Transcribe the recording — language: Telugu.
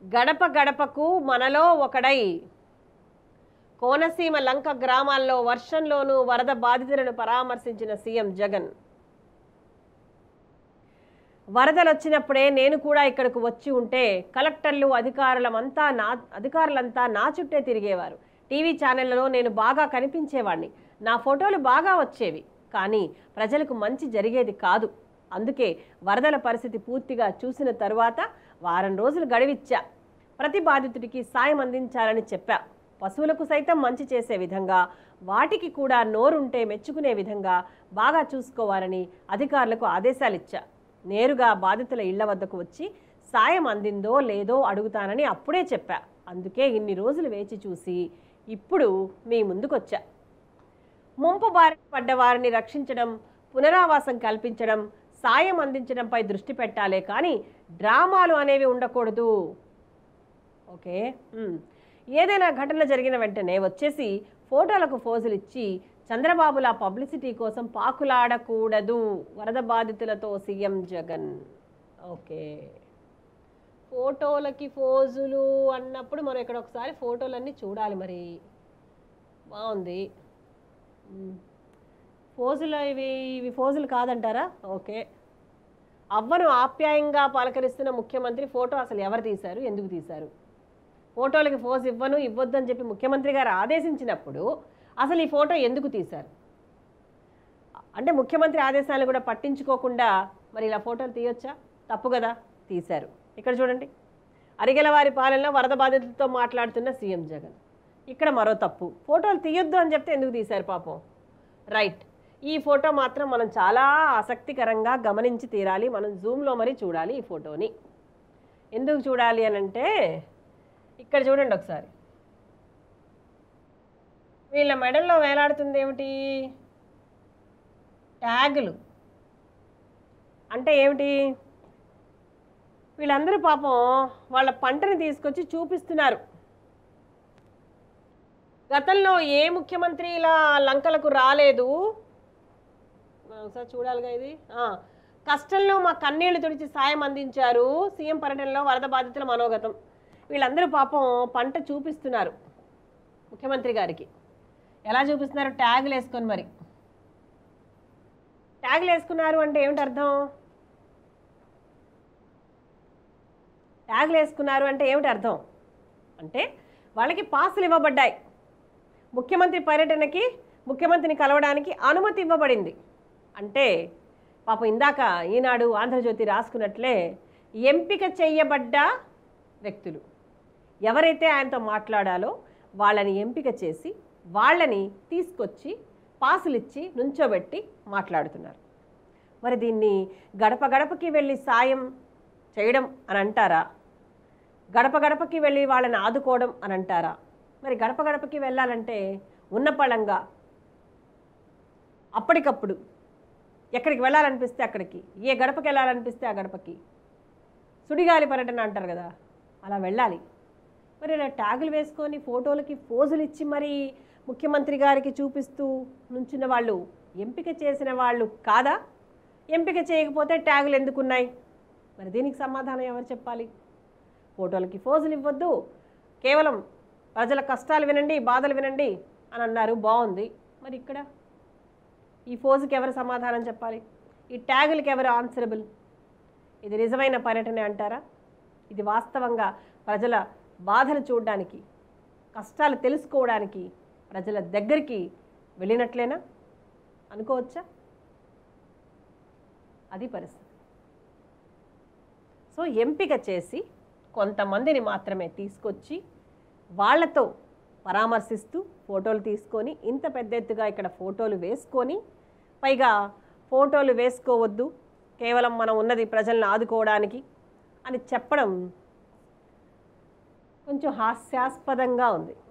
గడప గడపకు మనలో ఒకడై కోనసీమ లంక గ్రామాల్లో వర్షంలోనూ వరద బాధితులను పరామర్శించిన సీఎం జగన్ వరదలు వచ్చినప్పుడే నేను కూడా ఇక్కడకు వచ్చి ఉంటే కలెక్టర్లు అధికారులమంతా నా అధికారులంతా నా చుట్టే తిరిగేవారు టీవీ ఛానళ్లలో నేను బాగా కనిపించేవాడిని నా ఫోటోలు బాగా వచ్చేవి కానీ ప్రజలకు మంచి జరిగేది కాదు అందుకే వరదల పరిస్థితి పూర్తిగా చూసిన తరువాత వారం రోజులు గడివిచ్చా ప్రతి బాధితుడికి సాయం అందించాలని చెప్పా పశువులకు సైతం మంచి చేసే విధంగా వాటికి కూడా నోరుంటే మెచ్చుకునే విధంగా బాగా చూసుకోవాలని అధికారులకు ఆదేశాలిచ్చా నేరుగా బాధితుల ఇళ్ల వద్దకు వచ్చి సాయం అందిందో లేదో అడుగుతానని అప్పుడే చెప్పా అందుకే ఇన్ని రోజులు వేచి చూసి ఇప్పుడు మీ ముందుకొచ్చా ముంపు బారిన పడ్డ వారిని రక్షించడం పునరావాసం కల్పించడం సాయం అందించడంపై దృష్టి పెట్టాలే కానీ డ్రామాలు అనేవి ఉండకూడదు ఓకే మ్. ఏదైనా ఘటన జరిగిన వెంటనే వచ్చేసి ఫోటోలకు ఫోజులు ఇచ్చి చంద్రబాబులా పబ్లిసిటీ కోసం పాకులాడకూడదు వరద బాధితులతో సీఎం జగన్ ఓకే ఫోటోలకి ఫోజులు అన్నప్పుడు మనం ఇక్కడ ఒకసారి ఫోటోలన్నీ చూడాలి మరి బాగుంది మ్. ఫోజులు ఇవి ఇవి ఫోజులు కాదంటారా ఓకే అవ్వను ఆప్యాయంగా పలకరిస్తున్న ముఖ్యమంత్రి ఫోటో అసలు ఎవరు తీశారు ఎందుకు తీశారు ఫోటోలకి ఫోజ్ ఇవ్వను ఇవ్వద్దు అని చెప్పి ముఖ్యమంత్రి గారు ఆదేశించినప్పుడు అసలు ఈ ఫోటో ఎందుకు తీశారు అంటే ముఖ్యమంత్రి ఆదేశాలు కూడా పట్టించుకోకుండా మరి ఇలా ఫోటోలు తీయొచ్చా తప్పు కదా తీశారు ఇక్కడ చూడండి అరిగెలవారి పాలనలో వరద బాధితులతో మాట్లాడుతున్న సీఎం జగన్ ఇక్కడ మరో తప్పు ఫోటోలు తీయొద్దు అని చెప్తే ఎందుకు తీశారు పాపం రైట్ ఈ ఫోటో మాత్రం మనం చాలా ఆసక్తికరంగా గమనించి తీరాలి మనం జూమ్లో మరి చూడాలి ఈ ఫోటోని ఎందుకు చూడాలి అని అంటే ఇక్కడ చూడండి ఒకసారి వీళ్ళ మెడల్లో వేలాడుతుంది ఏమిటి ట్యాగులు అంటే ఏమిటి వీళ్ళందరూ పాపం వాళ్ళ పంటని తీసుకొచ్చి చూపిస్తున్నారు గతంలో ఏ ముఖ్యమంత్రి ఇలా లంకలకు రాలేదు ఆ, ఒకసారి చూడాలిగా ఇది ఆ, కష్టంలో మా కన్నీళ్లు తుడిచి సాయం అందించారు సీఎం పర్యటనలో వరద బాధితుల మనోగతం వీళ్ళందరూ పాపం పంట చూపిస్తున్నారు ముఖ్యమంత్రి గారికి ఎలా చూపిస్తున్నారు ట్యాగులు వేసుకొని మరి ట్యాగులు వేసుకున్నారు అంటే ఏమిటి అర్థం ట్యాగులు వేసుకున్నారు అంటే ఏమిటి అర్థం అంటే వాళ్ళకి పాసులు ఇవ్వబడ్డాయి ముఖ్యమంత్రి పర్యటనకి ముఖ్యమంత్రిని కలవడానికి అనుమతి ఇవ్వబడింది అంటే పాపం ఇందాక ఈనాడు ఆంధ్రజ్యోతి రాసుకున్నట్లే ఎంపిక చేయబడ్డ వ్యక్తులు ఎవరైతే ఆయనతో మాట్లాడాలో వాళ్ళని ఎంపిక చేసి వాళ్ళని తీసుకొచ్చి పాసులు ఇచ్చి నుంచోబెట్టి మాట్లాడుతున్నారు మరి దీన్ని గడప గడపకి వెళ్ళి సాయం చేయడం అని అంటారా గడప గడపకి వెళ్ళి వాళ్ళని ఆదుకోవడం అని అంటారా మరి గడప గడపకి వెళ్ళాలంటే ఉన్న పళంగా అప్పటికప్పుడు ఎక్కడికి వెళ్ళాలనిపిస్తే అక్కడికి ఏ గడపకి వెళ్ళాలనిపిస్తే ఆ గడపకి సుడిగాలి పర్యటన అంటారు కదా అలా వెళ్ళాలి మరి ఇలా ట్యాగులు వేసుకొని ఫోటోలకి పోజులు ఇచ్చి మరి ముఖ్యమంత్రి గారికి చూపిస్తూ నుంచున్న వాళ్ళు ఎంపిక చేసిన వాళ్ళు కాదా ఎంపిక చేయకపోతే ట్యాగులు ఎందుకున్నాయి మరి దీనికి సమాధానం ఎవరు చెప్పాలి ఫోటోలకి ఫోజులు ఇవ్వద్దు కేవలం ప్రజల కష్టాలు వినండి బాధలు వినండి అని అన్నారు బాగుంది మరి ఇక్కడ ఈ ఫోజుకి ఎవరు సమాధానం చెప్పాలి ఈ ట్యాగులకి ఎవరు ఆన్సరబుల్ ఇది నిజమైన పర్యటన అంటారా ఇది వాస్తవంగా ప్రజల బాధలు చూడడానికి కష్టాలు తెలుసుకోవడానికి ప్రజల దగ్గరికి వెళ్ళినట్లేనా అనుకోవచ్చా అది పరిస్థితి సో ఎంపిక చేసి కొంతమందిని మాత్రమే తీసుకొచ్చి వాళ్ళతో పరామర్శిస్తూ ఫోటోలు తీసుకొని ఇంత పెద్ద ఎత్తుగా ఇక్కడ ఫోటోలు వేసుకొని పైగా ఫోటోలు వేసుకోవద్దు కేవలం మనం ఉన్నది ప్రజలను ఆదుకోవడానికి అని చెప్పడం కొంచెం హాస్యాస్పదంగా ఉంది